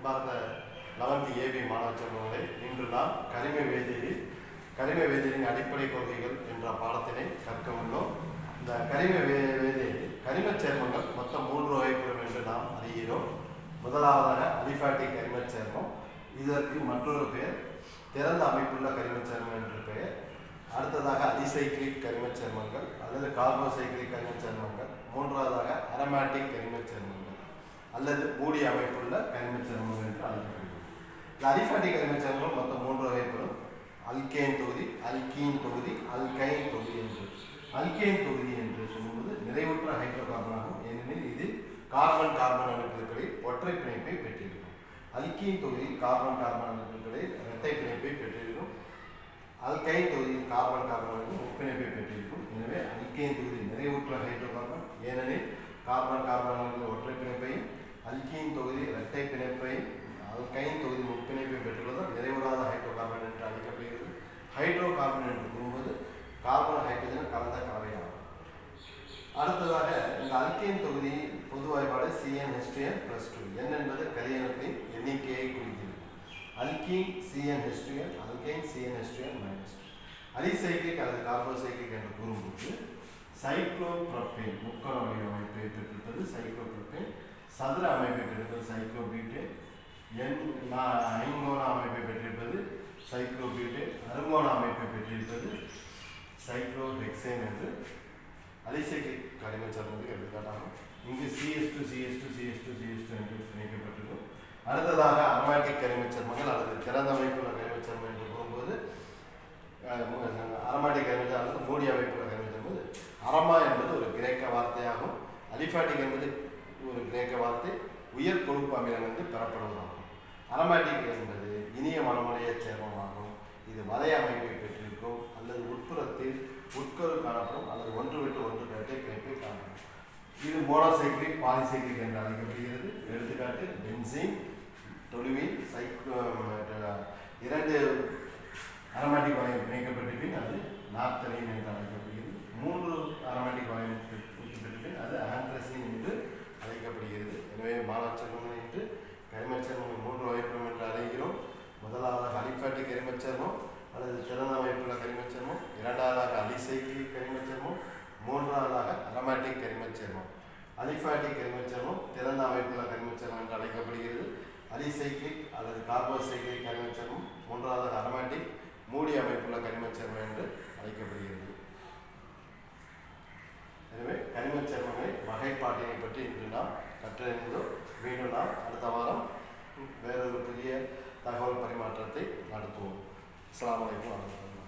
அன்பார்ந்த eleventh AB மாணவ செல்வங்களை இன்று நாம் கரிம வேதியியலில் கரிம வேதியியலின் அடிப்படை கொள்கைகள் என்ற பாடத்தினை கற்க உள்ளோம் இந்த கரிம வே வேதியியலில் கரிமச் சேர்மங்கள் மொத்தம் மூன்று வகைப்படும் என்று நாம் அறிகிறோம் முதலாவதாக அலிஃபாட்டிக் கரிமச் சேர்மம் இதற்கு மற்றொரு பெயர் திறந்த அமைப்புள்ள கரிமச் சேர்மம் என்று பெயர் அடுத்ததாக அலிசைக்ளிக் கரிமச் சேர்மங்கள் அல்லது கார்போசைக்ளிக் கரிமச் சேர்மங்கள் மூன்றாவதாக அரோமேட்டிக் கரிமச் சேர்மங்கள் அல்லது மூடிய அமைப்புள்ள கரிமச் சேர்மங்கள் என்று அழைக்கப்படுகிறது இந்த அலிஃபாட்டிக் கரிமச் சேர்மங்கள் மொத்தம் மூன்று வகைப்படும் அல்கேன் தொகுதி அல்கீன் தொகுதி அல்கைன் தொகுதி என்று அல்கேன் தொகுதி என்று சொல்லும்போது நிறைவுற்ற ஹைட்ரோகார்பன் ஆகும் ஏனெனில் இது கார்பன் கார்பன் அணுக்களுக்கிடையே ஒற்றை பிணைப்பை பெற்றிருக்கும் அல்கீன் தொகுதியில் கார்பன் கார்பன் அணுக்களுக்கிடையே இரட்டை பிணைப்பை பெற்றிருக்கும் அல்கைன் தொகுதியில் கார்பன் கார்பன் முப்பிணைப்பை பெற்றிருக்கும் எனவே அல்கைன் தொகுதி நிறைவுற்ற ஹைட்ரோகார்பன் ஏனெனில் கார்பன் கார்பன் அணுக்கள் ஒற்றை பிணைப்பையும் அல்கீன் தொகுதி இரட்டை பிணைப்பையும் அல்கைன் தொகுதி முப்பிணைப்பை பெற்றுள்ளதால் நிறைவுறாத ஹைட்ரோகார்பன் என்று அழைக்கப்படுகிறது ஹைட்ரோகார்பன் என்று கூறும்போது கார்பன் ஹைட்ரஜன் கலந்த கலவையாகும் அடுத்ததாக இந்த அல்கேன் தொகுதி பொது வாய்ப்பாடு சிஎன்ஹெச்டிஎன் பிளஸ் டூ என் என்பது கரியணுக்களின் எண்ணிக்கையை குறிக்கிறது அல்கீன் சிஎன்ஹெச்டிஎன் அல்கைன் சிஎன்ஹெச்டிஎன் மைனஸ் அலிசைக்ளிக் அல்லது கார்போசைக்ளிக் என்று கூறும்போது சைக்ளோப்ரோபேன் முக்கோண வடிவ அமைப்பை பெற்றிருப்பது சைக்ளோப்ரோபேன் சதுர அமைப்பை பெற்றிருப்பது சைக்ளோபீட்டேன் என் ஐங்கோண அமைப்பை பெற்றிருப்பது சைக்ளோபீட்டேன் அருங்கோண அமைப்பை பெற்றிருப்பது சைக்ளோஹெக்சேன் என்று அலிசைக்ளிக் கரிம சேர்மத்துக்கு எடுத்துக்காட்டாகும் இங்கு CS two CS two CS two CS two என்று இணைக்கப்பட்டிருக்கும் அடுத்ததாக அரோமேட்டிக் கரிம சேர்மங்கள் அல்லது திறந்த அமைப்புள்ள கரிம சேர்மம் என்று கூறும்போது அரோமேட்டிக் கரிம சேர்மம் அல்லது மூடி அமைப்புள்ள கரிம சேர்மம் அரமா என்பது ஒரு கிரேக்க வார்த்தையாகும் அலிஃபாட்டிக் என்பது ஒரு கிரேக்க வார்த்தை உயர் கொழுப்பு அமிலங்கள் பெறப்படுவதாகும் அரோமேட்டிக் என்பது இனிய மனமுடைய சேர்மமாகும் இது வலை அமைப்பை பெற்றிருக்கும் அல்லது உட்புறத்தில் உட்கரு காணப்படும் அல்லது ஒன்று விட்டு ஒன்று இரட்டை பிணைப்பை காணப்படும் இது மோனோசைக்ளிக் பாலிசைக்ளிக் என்று அழைக்கப்படுகிறது எடுத்துக்காட்டு பென்சின் தொழுவின் சைக்ளோ இரண்டு அரோமேட்டிக் வளையம் பிணைக்கப்பட்டிருப்பின் அது நாப்தலின் என்று அழைக்கப்படுகிறது மூன்று அரோமேட்டிக் வளையம் பெற்றிருப்பின் அது ஆந்த்ரசின் என்று அழைக்கப்படுகிறது எனவே மானச்சர்மங்கள் என்று கரிமச்சர்மங்கள் மூன்று வகைப்படும் என்று அறிகிறோம் முதலாவதாக அலிஃபாட்டிக் கரிமச்சர்மம் அல்லது திறந்த அமைப்புள்ள கரிமச்சர்மம் இரண்டாவதாக அலிசைக்ளிக் கரிமச்சர்மம் மூன்றாவதாக அரோமேட்டிக் கரிமச்சர்மம் அலிஃபாட்டிக் கரிமச்சர்மம் திறந்த அமைப்புள்ள கரிமச்சர்மம் என்று அழைக்கப்படுகிறது அலிசைக்ளிக் அல்லது கார்போசைக்ளிக் கரிமச்சர்மம் மூன்றாவதாக அரோமேட்டிக் மூடி அமைப்புள்ள கரிமச்சர்மம் என்று அழைக்கப்படுகிறது எனவே கரிமச்சர்மங்களை வகைப்பாட்டினை பற்றி இன்று நாம் கற்றறிந்தோம் மீண்டும் நாம் அடுத்த வாரம் வேறொரு புதிய தகவல் பரிமாற்றத்தை நடத்துவோம் அஸ்லாம் வலைக்கம் வரமத்துல்லாஹி